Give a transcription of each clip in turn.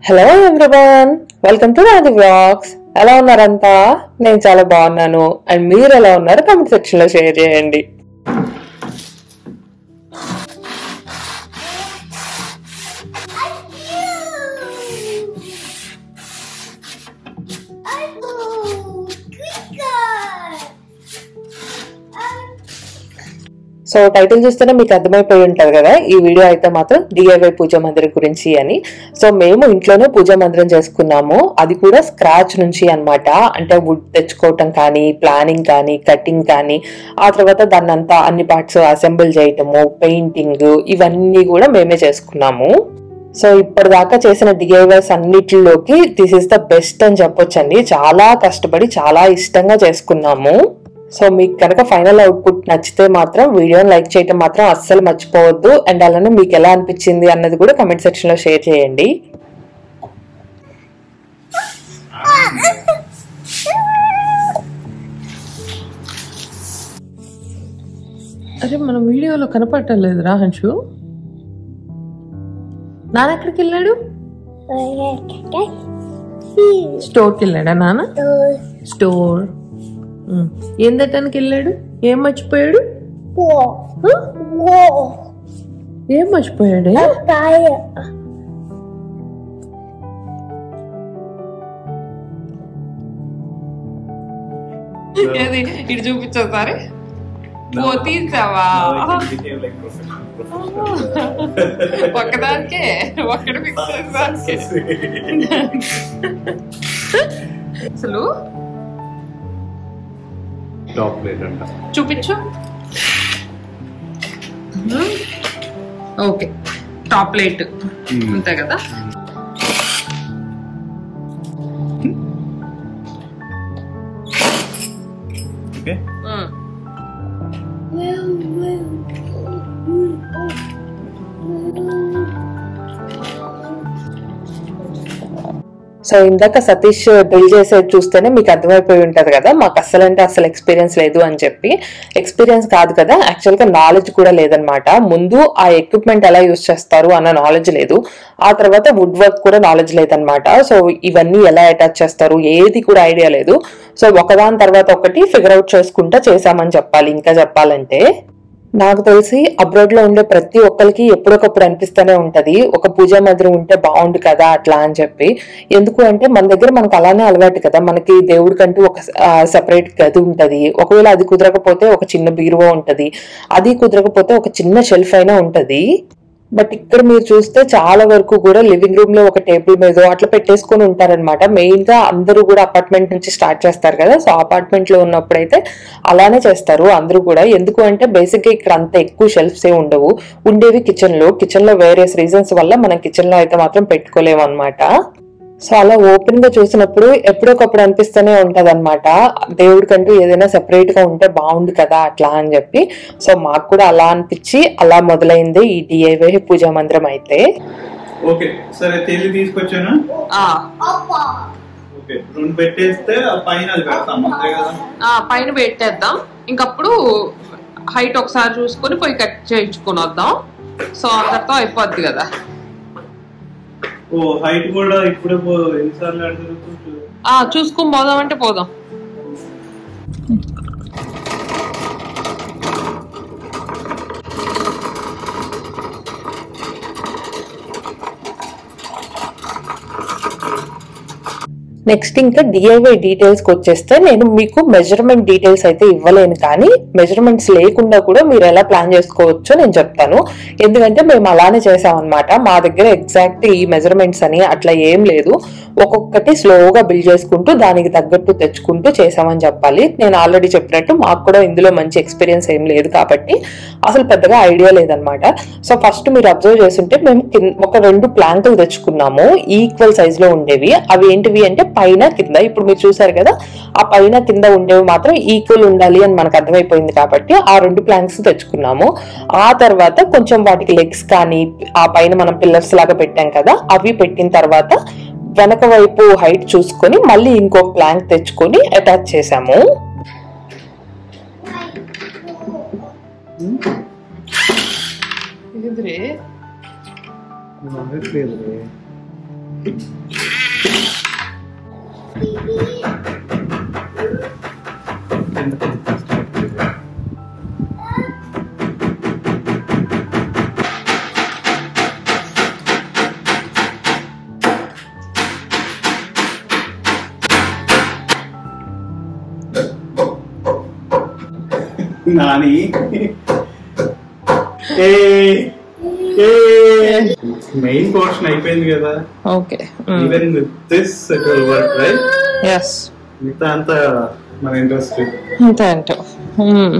Hello everyone welcome to Radhi vlogs ఎలా ఉన్నారంతా నేను చాలా బాగున్నాను అండ్ మీరు ఎలా ఉన్నారు కామెంట్ సెక్షన్ లో షేర్ చేయండి సో టైటిల్ చూస్తేనే మీకు అర్థమైపోయి ఉంటది కదా ఈ వీడియో అయితే మాత్రం డిఐవై పూజా మందిరం గురించి అని సో మేము ఇంట్లోనే పూజా మందిరం చేసుకున్నాము అది కూడా స్క్రాచ్ నుంచి అన్నమాట అంటే వుడ్ తెచ్చుకోవటం కానీ ప్లానింగ్ కానీ కటింగ్ కానీ ఆ తర్వాత దాన్ని అంతా అన్ని పార్ట్స్ అసెంబుల్ చేయటము పెయింటింగ్ ఇవన్నీ కూడా మేమే చేసుకున్నాము సో ఇప్పటిదాకా చేసిన డిఐవైస్ అన్నిటిలోకి దిస్ ఇస్ ద బెస్ట్ అని చెప్పొచ్చండి చాలా కష్టపడి చాలా ఇష్టంగా చేసుకున్నాము సో మీకు కనుక ఫైనల్ అవుట్పుట్ నచ్చితే మాత్రం వీడియోని లైక్ చేయటం మాత్రం అస్సలు మర్చిపోవద్దు అండ్ అలానే మీకు ఎలా అనిపించింది అన్నది కూడా కమెంట్ సెక్షన్ లో షేర్ చేయండి అరే మన వీడియోలో కనపడటం రా హంషు నాన్న ఎక్కడికి వెళ్ళాడు స్టోర్కి వెళ్ళాడా నాన్న స్టోర్ ఉమ్. ఏం తట్టడానికి వెళ్ళాడు ఏం మర్చిపోయాడు ఏం మర్చిపోయాడే ఏది ఇటు చూపించవు సారీ తీసావా ఒక్కదానికే ఒక్కడి ఫిక్స్ అసలు టాప్ ప్లేట్ అంట చూపించు ఓకే టాప్ ప్లేట్ అంతే కదా ఓకే సో ఇందాక సతీష్ బిల్ చేసేది చూస్తేనే మీకు అర్థమైపోయి ఉంటది కదా మాకు అస్సలు అంటే అసలు ఎక్స్పీరియన్స్ లేదు అని చెప్పి ఎక్స్పీరియన్స్ కాదు కదా యాక్చువల్ గా నాలెడ్జ్ కూడా లేదనమాట ముందు ఆ ఎక్విప్మెంట్ ఎలా యూస్ చేస్తారు అన్న నాలెడ్జ్ లేదు ఆ తర్వాత వుడ్ వర్క్ కూడా నాలెడ్జ్ లేదనమాట సో ఇవన్నీ ఎలా అటాచ్ చేస్తారు ఏది కూడా ఐడియా లేదు సో ఒకదాని తర్వాత ఒకటి ఫిగర్ అవుట్ చేసుకుంటా చేసామని చెప్పాలి ఇంకా చెప్పాలంటే నాకు తెలిసి అబ్రాడ్ లో ఉండే ప్రతి ఒక్కరికి ఎప్పుడొకప్పుడు అనిపిస్తూనే ఉంటది ఒక పూజా మందిరం ఉంటే బాగుండు కదా అట్లా అని చెప్పి ఎందుకు అంటే మన దగ్గర మనకు అలానే అలవాటు కదా మనకి దేవుడికంటూ ఒక సెపరేట్ గది ఉంటది ఒకవేళ అది కుదరకపోతే ఒక చిన్న బీరువా ఉంటది అది కుదరకపోతే ఒక చిన్న షెల్ఫ్ అయినా ఉంటది బట్ ఇక్కడ మీరు చూస్తే చాలా వరకు కూడా లివింగ్ రూమ్ లో ఒక టేబుల్ మీద అట్లా పెట్టేసుకొని ఉంటారనమాట మెయిన్ గా అందరూ కూడా అపార్ట్మెంట్ నుంచి స్టార్ట్ చేస్తారు కదా సో అపార్ట్మెంట్ లో ఉన్నప్పుడైతే అలానే చేస్తారు అందరూ కూడా ఎందుకు అంటే బేసిక్ గా ఇక్కడ అంత ఎక్కువ షెల్ఫ్స్ ఏ ఉండవు ఉండేవి కిచెన్ లో కిచెన్ లో వేరియస్ రీజన్స్ వల్ల మనం కిచెన్ లో అయితే మాత్రం పెట్టుకోలేము అనమాట సో అలా ఓపెన్ గా చూసినప్పుడు ఎప్పుడొకప్పుడు అనిపిస్తూనే ఉంటది అనమాట దేవుడికంటూ ఏదైనా సెపరేట్ గా ఉంటే బాగుండు కదా అట్లా అని చెప్పి సో మాకు కూడా అలా అనిపించి అలా మొదలైంది ఈ డిఐవై పూజా మందిరం అయితే ఓకే సరే తెల్లి తీసుకొచ్చాను ఓకే రెండు పెట్టేస్తే ఆ పైన అది పెడతాం అంతే కదా పైన పెట్టేద్దాం ఇంకప్పుడు హైట్ ఒకసారి చూసుకొని పోయి కట్ చేయించుకొని వద్దాం సో అందరితో అయిపోద్ది కదా ఓ హైట్ కూడా ఇప్పుడే పో ఎన్నిసార్లు అడుగుతూ ఆ చూసుకొని పోదాం అంటే పోదాం నెక్స్ట్ ఇంకా డిఐవై డీటెయిల్స్ కి వచ్చేస్తే నేను మీకు మెజర్మెంట్ డీటెయిల్స్ అయితే ఇవ్వలేను కానీ మెజర్మెంట్స్ లేకుండా కూడా మీరు ఎలా ప్లాన్ చేసుకోవచ్చో నేను చెప్తాను ఎందుకంటే మేము అలానే చేసామన్నమాట మా దగ్గర ఎగ్జాక్ట్ ఈ మెజర్మెంట్స్ అని అట్లా ఏం లేదు ఒక్కొక్కటి స్లోగా బిల్డ్ చేసుకుంటూ దానికి తగ్గట్టు తెచ్చుకుంటూ చేసామని చెప్పాలి నేను ఆల్రెడీ చెప్పినట్టు మాకు కూడా ఇందులో మంచి ఎక్స్పీరియన్స్ ఏం లేదు కాబట్టి అసలు పెద్దగా ఐడియా లేదనమాట సో ఫస్ట్ మీరు అబ్జర్వ్ చేస్తుంటే మేము కింద- ఒక రెండు ప్లాంకులు తెచ్చుకున్నాము ఈక్వల్ సైజ్ లో ఉండేవి అవి ఏంటివి అంటే పైన కింద ఇప్పుడు మీరు చూసారు కదా ఆ పైన కింద ఉండేవి మాత్రం ఈక్వల్ ఉండాలి అని మనకు అర్థమైపోయింది కాబట్టి ఆ రెండు ప్లాంక్స్ తెచ్చుకున్నాము ఆ తర్వాత కొంచెం వాటికి లెగ్స్ కానీ ఆ పైన మనం పిల్లర్స్ లాగా పెట్టాం కదా అవి పెట్టిన తర్వాత వెనక వైపు హైట్ చూసుకొని మళ్ళీ ఇంకో ప్లాంక్ తెచ్చుకొని అటాచ్ చేసాము నాని ఏ ఏ మెయిన్ పోర్షన్ అయిపోయింది కదా okay even with this it will work right yes మిగతా అంతా మన ఇంట్రెస్ట్ అంతే అంటావు మ్మ్.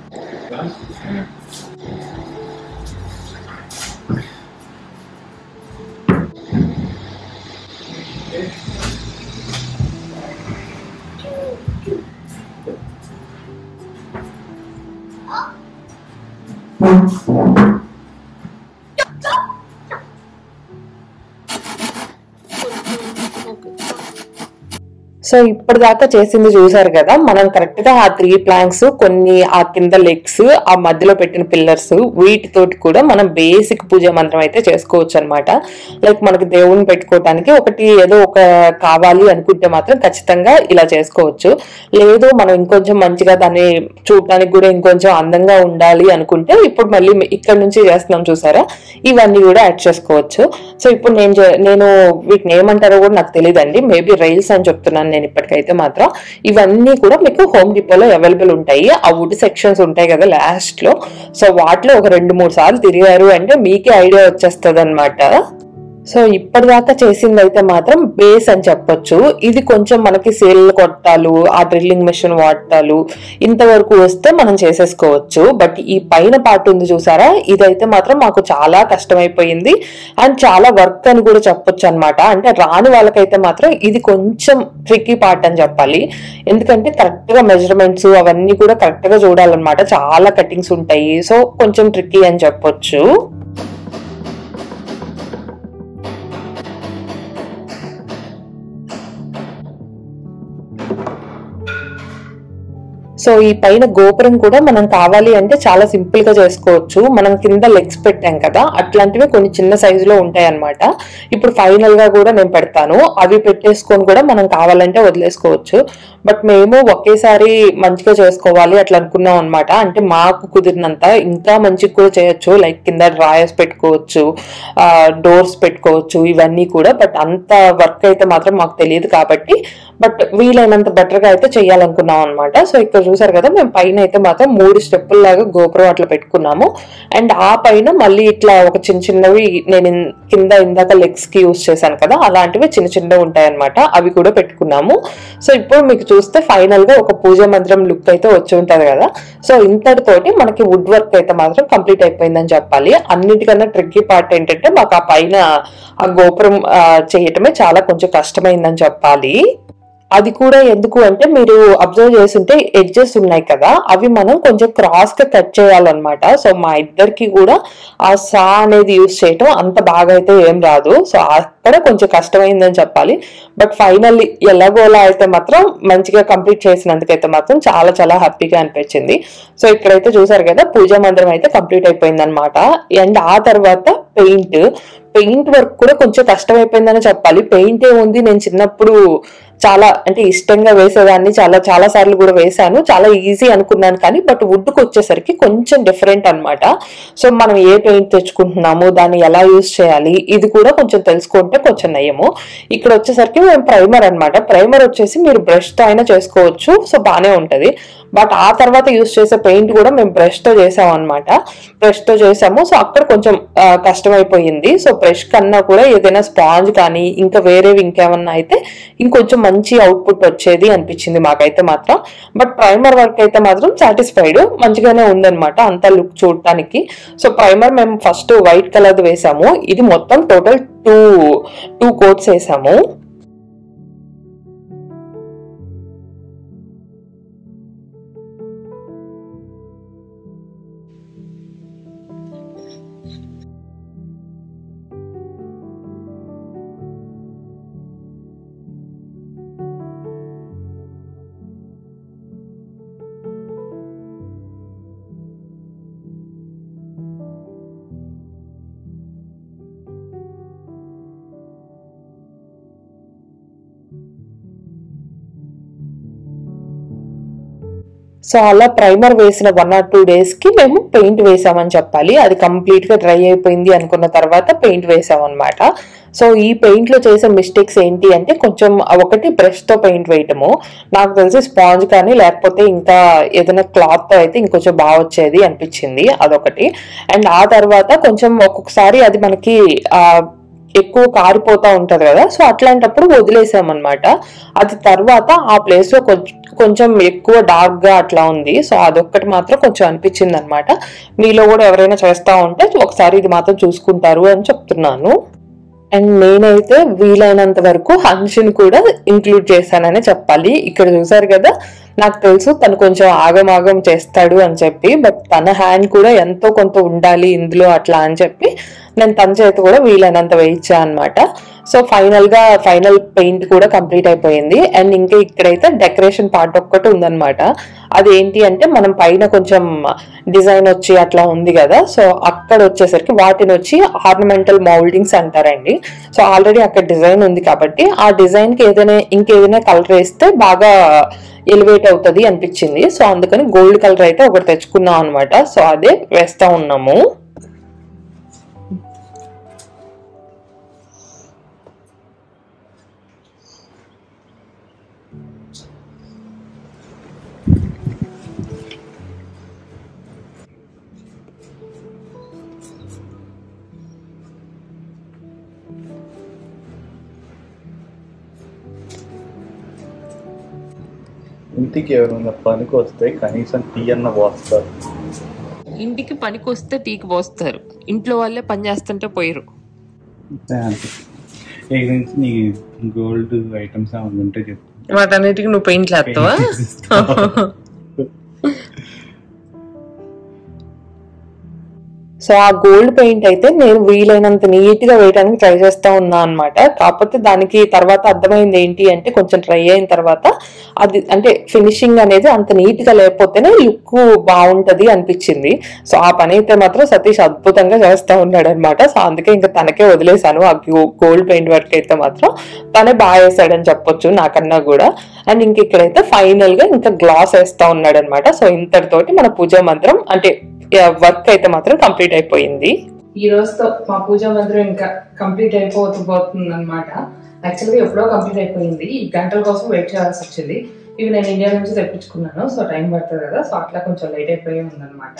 సో ఇప్పటిదాకా చేసింది చూసారు కదా మనం కరెక్ట్ గా ఆ త్రీ ప్లాంక్స్ కొన్ని ఆ కింద లెగ్స్ ఆ మధ్యలో పెట్టిన పిల్లర్స్ వీటితోటి కూడా మనం బేసిక్ పూజ మంత్రం అయితే చేసుకోవచ్చు అనమాట లైక్ మనకి దేవుని పెట్టుకోవటానికి ఒకటి ఏదో ఒక కావాలి అనుకుంటే మాత్రం ఖచ్చితంగా ఇలా చేసుకోవచ్చు లేదు మనం ఇంకొంచెం మంచిగా దాన్ని చూడటానికి కూడా ఇంకొంచెం అందంగా ఉండాలి అనుకుంటే ఇప్పుడు మళ్ళీ ఇక్కడ నుంచి చేస్తున్నాం చూసారా ఇవన్నీ కూడా యాడ్ చేసుకోవచ్చు సో ఇప్పుడు నేను చే- నేను వీటిని ఏమంటారో కూడా నాకు తెలియదండి మేబీ రైల్స్ అని చెప్తున్నాను నేను ఇప్పటికైతే మాత్రం ఇవన్నీ కూడా మీకు హోమ్ డిపోలో అవైలబుల్ ఉంటాయి ఆ వుడ్ సెక్షన్స్ ఉంటాయి కదా లాస్ట్ లో సో వాటిలో ఒక రెండు మూడు సార్లు తిరిగారు అంటే మీకే ఐడియా వచ్చేస్తుంది అనమాట సో ఇప్పటిదాకా చేసింది అయితే మాత్రం బేస్ అని చెప్పొచ్చు ఇది కొంచెం మనకి సేల్ కొట్టాలు ఆ డ్రిల్లింగ్ మెషిన్ వాడటాలు ఇంతవరకు వస్తే మనం చేసేసుకోవచ్చు బట్ ఈ పైన పార్ట్ ఉంది చూసారా ఇదైతే మాత్రం మాకు చాలా కష్టమైపోయింది అండ్ చాలా వర్క్ అని కూడా చెప్పొచ్చు అనమాట అంటే రాని వాళ్ళకైతే మాత్రం ఇది కొంచెం ట్రిక్కీ పార్ట్ అని చెప్పాలి ఎందుకంటే కరెక్ట్ గా మెజర్మెంట్స్ అవన్నీ కూడా కరెక్ట్ గా చూడాలన్నమాట చాలా కటింగ్స్ ఉంటాయి సో కొంచెం ట్రిక్కీ అని చెప్పొచ్చు సో ఈ పైన గోపురం కూడా మనం కావాలి అంటే చాలా సింపుల్ గా చేసుకోవచ్చు మనం కింద లెగ్స్ పెట్టాం కదా అట్లాంటివి కొన్ని చిన్న సైజు లో ఉంటాయి అన్నమాట ఇప్పుడు ఫైనల్ గా కూడా నేను పెడతాను అవి పెట్టేసుకొని కూడా మనం కావాలంటే వదిలేసుకోవచ్చు బట్ మేము ఒకేసారి మంచిగా చేసుకోవాలి అట్లా అనుకున్నాం అనమాట అంటే మాకు కుదిరినంత ఇంకా మంచిగా కూడా చేయొచ్చు లైక్ కింద డ్రాయర్స్ పెట్టుకోవచ్చు డోర్స్ పెట్టుకోవచ్చు ఇవన్నీ కూడా బట్ అంత వర్క్ అయితే మాత్రం మాకు తెలియదు కాబట్టి బట్ వీలైనంత బెటర్ గా అయితే చేయాలనుకున్నాం అనమాట సో ఇక్కడ చూసారు కదా మేము పైన అయితే మాత్రం మూడు స్టెప్పుల లాగా గోపురం అట్లా పెట్టుకున్నాము అండ్ ఆ పైన మళ్ళీ ఇట్లా ఒక చిన్న చిన్నవి నేను ఇన్- కింద ఇందాక లెగ్స్ కి యూస్ చేశాను కదా అలాంటివి చిన్న చిన్నవి ఉంటాయి అనమాట అవి కూడా పెట్టుకున్నాము సో ఇప్పుడు మీకు చూస్తే ఫైనల్ గా ఒక పూజ మందిరం లుక్ అయితే వచ్చి ఉంటది కదా సో ఇంతటితోటి మనకి వుడ్ వర్క్ అయితే మాత్రం కంప్లీట్ అయిపోయిందని చెప్పాలి అన్నిటికన్నా ట్రిక్కీ పార్ట్ ఏంటంటే మాకు ఆ పైన ఆ గోపురం ఆ, చేయటమే చాలా కొంచెం కష్టమైందని చెప్పాలి అది కూడా ఎందుకు అంటే మీరు అబ్జర్వ్ చేస్తుంటే ఎడ్జెస్ ఉన్నాయి కదా అవి మనం కొంచెం క్రాస్ గా కట్ చేయాలన్నమాట సో మా ఇద్దరికి కూడా ఆ సా అనేది యూస్ చేయటం అంత బాగా అయితే ఏం రాదు సో అక్కడ కొంచెం కష్టమైందని చెప్పాలి బట్ ఫైనల్లీ ఎలాగోలా అయితే మాత్రం మంచిగా కంప్లీట్ చేసినందుకైతే మాత్రం చాలా చాలా హ్యాపీగా అనిపించింది సో ఇక్కడైతే చూసారు కదా పూజా మందిరం అయితే కంప్లీట్ అయిపోయింది అనమాట అండ్ ఆ తర్వాత పెయింట్ పెయింట్ వర్క్ కూడా కొంచెం కష్టమైపోయిందని చెప్పాలి పెయింట్ ఏముంది నేను చిన్నప్పుడు చాలా అంటే ఇష్టంగా వేసేదాన్ని చాలా చాలా సార్లు కూడా వేశాను చాలా ఈజీ అనుకున్నాను కానీ బట్ వుడ్కి వచ్చేసరికి కొంచెం డిఫరెంట్ అన్నమాట సో మనం ఏ పెయింట్ తెచ్చుకుంటున్నాము దాన్ని ఎలా యూస్ చేయాలి ఇది కూడా కొంచెం తెలుసుకుంటే కొంచెం నయము ఇక్కడ వచ్చేసరికి మేము ప్రైమర్ అన్నమాట ప్రైమర్ వచ్చేసి మీరు బ్రష్ తో అయినా చేసుకోవచ్చు సో బాగానే ఉంటది బట్ ఆ తర్వాత యూస్ చేసే పెయింట్ కూడా మేము బ్రష్ తో చేసాం అనమాట బ్రష్ తో చేసాము సో అక్కడ కొంచెం ఆ, కష్టమైపోయింది సో బ్రష్ కన్నా కూడా ఏదైనా స్పాంజ్ కానీ ఇంకా వేరేవి ఇంకేమన్నా అయితే ఇంకొంచెం మంచి అవుట్పుట్ వచ్చేది అనిపించింది మాకైతే మాత్రం బట్ ప్రైమర్ వర్క్ అయితే మాత్రం సాటిస్ఫైడ్ మంచిగానే ఉందన్నమాట అంత లుక్ చూడటానికి సో ప్రైమర్ మేము ఫస్ట్ వైట్ కలర్ వేసాము ఇది మొత్తం టోటల్ టూ టూ కోట్స్ వేసాము సో అలా ప్రైమర్ వేసిన వన్ ఆర్ టూ డేస్ కి మేము పెయింట్ వేసామని చెప్పాలి అది కంప్లీట్ గా డ్రై అయిపోయింది అనుకున్న తర్వాత పెయింట్ వేసామన్నమాట సో ఈ పెయింట్ లో చేసే మిస్టేక్స్ ఏంటి అంటే కొంచెం ఒకటి బ్రష్ తో పెయింట్ వేయటము నాకు తెలిసి స్పాంజ్ కానీ లేకపోతే ఇంకా ఏదైనా క్లాత్ తో అయితే ఇంకొంచెం బాగా వచ్చేది అనిపించింది అదొకటి అండ్ ఆ తర్వాత కొంచెం ఒక్కొక్కసారి అది మనకి ఆ ఎక్కువ కారిపోతా ఉంటది కదా సో అట్లాంటప్పుడు వదిలేసామన్నమాట అది తర్వాత ఆ ప్లేస్ లో కొంచెం కొంచెం ఎక్కువ డార్క్ గా అట్లా ఉంది సో అదొక్కటి మాత్రం కొంచెం అనిపించింది అనమాట మీలో కూడా ఎవరైనా చేస్తా ఉంటే ఒకసారి ఇది మాత్రం చూసుకుంటారు అని చెప్తున్నాను అండ్ నేనైతే వీలైనంత వరకు హన్షిని కూడా ఇంక్లూడ్ చేశానని చెప్పాలి ఇక్కడ చూసారు కదా నాకు తెలుసు తను కొంచెం ఆగమాగం చేస్తాడు అని చెప్పి బట్ తన హ్యాండ్ కూడా ఎంతో కొంత ఉండాలి ఇందులో అట్లా అని చెప్పి నేను తన చేతి కూడా వీలైనంత వేయించా అనమాట సో ఫైనల్ గా ఫైనల్ పెయింట్ కూడా కంప్లీట్ అయిపోయింది అండ్ ఇంకా ఇక్కడైతే డెకరేషన్ పార్ట్ ఒక్కటి ఉందన్నమాట అది ఏంటి అంటే మనం పైన కొంచెం డిజైన్ వచ్చి అట్లా ఉంది కదా సో అక్కడ వచ్చేసరికి వాటిని వచ్చి ఆర్నమెంటల్ మౌల్డింగ్స్ అంటారండి సో ఆల్రెడీ అక్కడ డిజైన్ ఉంది కాబట్టి ఆ డిజైన్ కి ఏదైనా ఇంకేదైనా కలర్ వేస్తే బాగా ఎలివేట్ అవుతుంది అనిపించింది సో అందుకని గోల్డ్ కలర్ అయితే ఒకటి తెచ్చుకున్నాం అనమాట సో అదే వేస్తా ఉన్నాము ఇంటికి ఎవరైనా పనికి వస్తే కనీసం టీ అన్న పోస్తారు ఇంటికి పనికి వస్తే టీకి పోస్తారు ఇంట్లో వాళ్ళే పని చేస్తుంటే పోయారు ఇక నుంచి నీ గోల్డ్ ఐటమ్స్ ఏమైనా ఉంటే చెప్పు వాటన్నిటికి నువ్వు పెయింట్లు వేస్తావా సో ఆ గోల్డ్ పెయింట్ అయితే నేను వీలైనంత నీట్ గా వేయడానికి ట్రై చేస్తా ఉన్నా అనమాట కాకపోతే దానికి తర్వాత అర్థమైంది ఏంటి అంటే కొంచెం ట్రై అయిన తర్వాత అది అంటే ఫినిషింగ్ అనేది అంత నీట్ గా లేకపోతేనే లుక్ బాగుంటది అనిపించింది సో ఆ పని అయితే మాత్రం సతీష్ అద్భుతంగా చేస్తా ఉన్నాడు అనమాట సో అందుకే ఇంకా తనకే వదిలేశాను ఆ గోల్డ్ పెయింట్ వర్క్ అయితే మాత్రం తనే బాగా వేసాడని చెప్పొచ్చు నాకన్నా కూడా అండ్ ఇంక ఇక్కడైతే ఫైనల్ గా ఇంకా గ్లాస్ వేస్తా ఉన్నాడు అనమాట సో ఇంతటితోటి మన పూజా మంత్రం అంటే వర్క్ అయితే మాత్రం కంప్లీట్ అయిపోయింది ఈ రోజుతో మా పూజా మందిరం ఇంకా కంప్లీట్ అయిపోతుంది అనమాట యాక్చువల్గా ఎప్పుడో కంప్లీట్ అయిపోయింది ఈ గంటల కోసం వెయిట్ చేయాల్సి వచ్చింది ఇవి నేను ఇండియా నుంచి తెప్పించుకున్నాను సో టైం పడుతుంది కదా సో అట్లా కొంచెం లేట్ అయిపోయి ఉందన్నమాట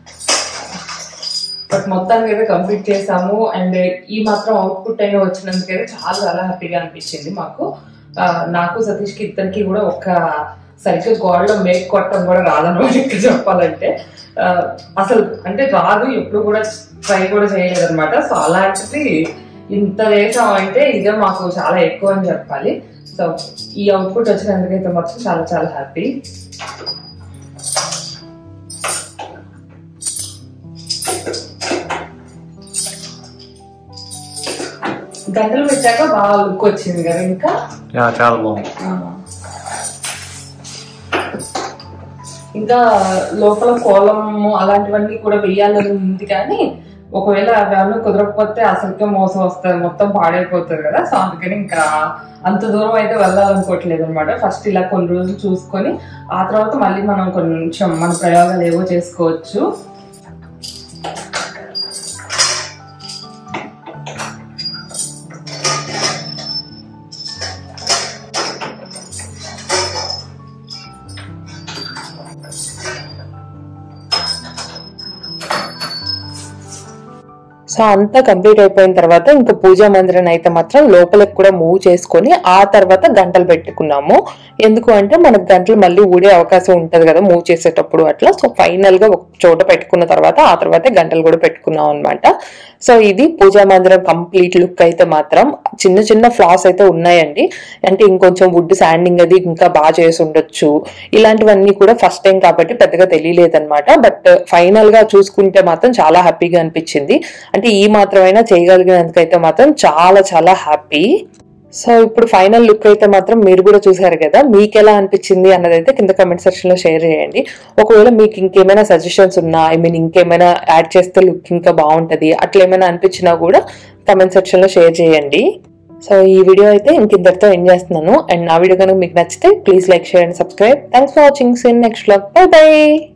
బట్ మొత్తానికి అయితే కంప్లీట్ చేసాము అండ్ ఈ మాత్రం అవుట్పుట్ అయినా వచ్చినందుకైతే చాలా చాలా హ్యాపీగా అనిపించింది మాకు ఆ, నాకు సతీష్కి ఇద్దరికి కూడా ఒక్క సరిగ్గా గోడలో మేక్ కొట్టడం కూడా రాదన్నమాట ఇక్కడ చెప్పాలంటే ఆ, అసలు అంటే రాదు ఎప్పుడు కూడా ట్రై కూడా చేయలేదు అనమాట సో అలాంటిది ఇంత వేసాం అంటే ఇదే మాకు చాలా ఎక్కువ అని చెప్పాలి సో ఈ అవుట్పుట్ వచ్చినందుకైతే మాత్రం చాలా చాలా హ్యాపీ గంటలు పెట్టాక బాగా లుక్ వచ్చింది కదా ఇంకా చాలా బాగుంది ఆ. ఇంకా లోపల కోలము అలాంటివన్నీ కూడా వెయ్యాలని ఉంది కానీ ఒకవేళ అవన్నీ కుదరకపోతే అసలుకే మోసం వస్తుంది మొత్తం పాడైపోతుంది కదా సో అందుకని ఇంకా అంత దూరం అయితే వెళ్ళాలనుకోవట్లేదు అనమాట ఫస్ట్ ఇలా కొన్ని రోజులు చూసుకొని ఆ తర్వాత మళ్ళీ మనం కొంచెం మన ప్రయోగాలు ఏవో చేసుకోవచ్చు సో అంతా కంప్లీట్ అయిపోయిన తర్వాత ఇంకా పూజా మందిరం అయితే మాత్రం లోపలికి కూడా మూవ్ చేసుకొని ఆ తర్వాత గంటలు పెట్టుకున్నాము ఎందుకు అంటే మనకు గంటలు మళ్ళీ ఊడే అవకాశం ఉంటది కదా మూవ్ చేసేటప్పుడు అట్లా సో ఫైనల్ గా ఒక చోట పెట్టుకున్న తర్వాత ఆ తర్వాతే గంటలు కూడా పెట్టుకున్నాం అన్నమాట సో ఇది పూజా మందిరం కంప్లీట్ లుక్ అయితే మాత్రం చిన్న చిన్న ఫ్లాస్ అయితే ఉన్నాయండి అంటే ఇంకొంచెం వుడ్ శాండింగ్ అది ఇంకా బాగా చేసి ఉండొచ్చు ఇలాంటివన్నీ కూడా ఫస్ట్ టైం కాబట్టి పెద్దగా తెలియలేదన్నమాట బట్ ఫైనల్ గా చూసుకుంటే మాత్రం చాలా హ్యాపీగా అనిపించింది అంటే ఈ మాత్రమైనా చేయగలిగినందుకైతే మాత్రం చాలా చాలా హ్యాపీ సో ఇప్పుడు ఫైనల్ లుక్ అయితే మాత్రం మీరు కూడా చూసారు కదా మీకు ఎలా అనిపించింది అన్నదైతే కింద కమెంట్ సెక్షన్ లో షేర్ చేయండి ఒకవేళ మీకు ఇంకేమైనా సజెషన్స్ ఉన్నా ఐ మీన్ ఇంకేమైనా యాడ్ చేస్తే లుక్ ఇంకా బాగుంటది అట్లా ఏమైనా అనిపించినా కూడా కమెంట్ సెక్షన్ లో షేర్ చేయండి సో ఈ వీడియో అయితే ఇంకిద్దరితో ఎండ్ చేస్తున్నాను అండ్ నా వీడియో కనుక మీకు నచ్చితే please like share and subscribe thanks for watching seen next blog bye by